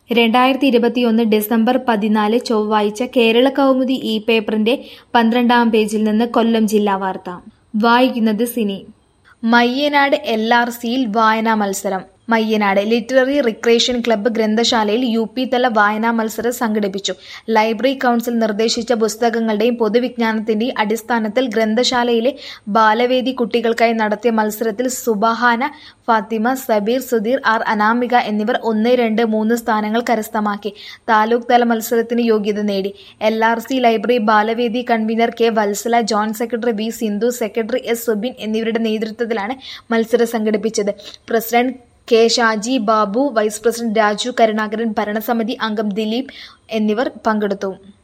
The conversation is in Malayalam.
രണ്ടായിരത്തി ഇരുപത്തിയൊന്ന് ഡിസംബർ പതിനാല് ചൊവ്വാഴ്ച കേരള കൗമുദി ഈ പേപ്പറിന്റെ പന്ത്രണ്ടാം പേജിൽ നിന്ന് കൊല്ലം ജില്ലാ വാർത്ത വായിക്കുന്നത് സിനി മയ്യനാട് എൽ ആർ സിയിൽ വായനാ മത്സരം മയ്യനാട് ലിറ്റററി റിക്രിയേഷൻ ക്ലബ്ബ് ഗ്രന്ഥശാലയിൽ യു പി തല വായനാ മത്സരം സംഘടിപ്പിച്ചു ലൈബ്രറി കൗൺസിൽ നിർദ്ദേശിച്ച പുസ്തകങ്ങളുടെയും പൊതുവിജ്ഞാനത്തിന്റെയും അടിസ്ഥാനത്തിൽ ഗ്രന്ഥശാലയിലെ ബാലവേദി കുട്ടികൾക്കായി നടത്തിയ മത്സരത്തിൽ സുബഹാന ഫാത്തിമ സബീർ സുധീർ ആർ അനാമിക എന്നിവർ ഒന്ന് രണ്ട് മൂന്ന് സ്ഥാനങ്ങൾ കരസ്ഥമാക്കി താലൂക്ക് തല മത്സരത്തിന് യോഗ്യത നേടി L R C library Balavedi convener K Vatsala joint secretary V Sindhu secretary S Subin എന്നിവരുടെ നേതൃത്വത്തിലാണ് മത്സരം സംഘടിപ്പിച്ചത് president K Shaji Babu vice president Raju Karunakaran ഭരണസമിതി അംഗം ദിലീപ് എന്നിവർ പങ്കെടുത്തു